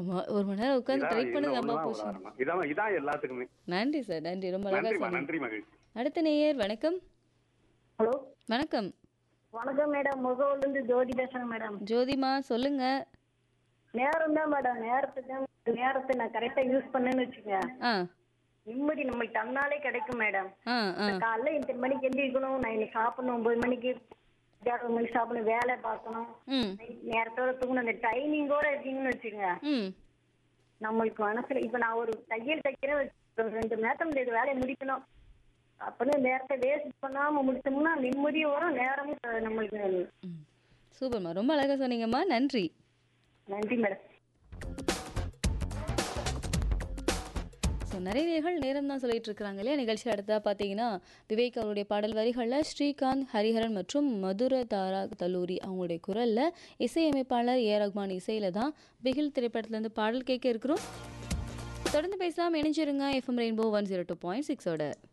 ஆமா. 1 மணி நேரம் உட்காந்து இதான் ட்ரை இன்னும் பண்ணது அம்மா ஒண்ணுதான் ஒரு போச்சு. ஆரம்பம். இதான் இதான் எல்லாத்துக்குமே நன்றி சார். நன்றி. ரொம்ப அழகா நன்றிமா சொன்னீங்க. நன்றி மகிழ்ச்சி அடுத்த நேயர் வணக்கம். ஹலோ வணக்கம். வணக்கம் மேடம் முகவூர்ல இருந்து ஜோதி பேசுறேன் மேடம் ஜோதிமா சொல்லுங்க. நேரம் தான் மேடம் நேரத்தை தான் நேரத்தை நான் கரெக்டா யூஸ் பண்ணேன்னு வச்சுங்க ஆ. நிம்மதி நம்மளுக்கு தன்னாலே கிடைக்கும் மேடம் ஆ ஆ. காலைல இத்தனை மணிக்கு எந்திரிக்கணும் நான் இன்னைக்கு சாப்பிடணும் ஒன்பது மணிக்கு ஏழு மணிக்கு சாப்பிடணும் வேலை பார்க்கணும் ம். நைட் நேரத்தோட தூங்கணும் அந்த டைமிங்கோட இருக்கீங்கன்னு வச்சுங்க ம். நம்மளுக்கு மனசுல இப்ப நான் ஒரு தையல் தைக்கிறேன் வச்சுக்கோ, ரெண்டு மணி நேரத்துல இந்த வேலையை முடிக்கணும் அப்படின்னு நேரத்தை வேஸ்ட் பண்ணாம முடிச்சோம்னா நிம்மதியும் வரும் நேரமும் அஹ், நம்மளுக்கு ம். சூப்பர்மா. ரொம்ப அழகா சொன்னீங்கம்மா. நன்றி. நன்றி மேடம் ஸோ நிறைய நேர்கள் நேரம் தான் சொல்லிட்டு இருக்கிறாங்க இல்லையா நிகழ்ச்சியில் அடுத்தா பார்த்தீங்கன்னா விவேக் அவருடைய பாடல் வரிகளில் ஸ்ரீகாந்த் ஹரிஹரன் மற்றும் மதுர தாரா தல்லூரி அவங்களுடைய குரலில் இசையமைப்பாளர் ஏ ரஹ்மான் இசையில் தான் பிகில் திரைப்படத்துலேருந்து பாடல் கேட்க இருக்கிறோம் தொடர்ந்து பேசலாம் இணைஞ்சிருங்க FM rainbow one zero two point சிக்ஸோட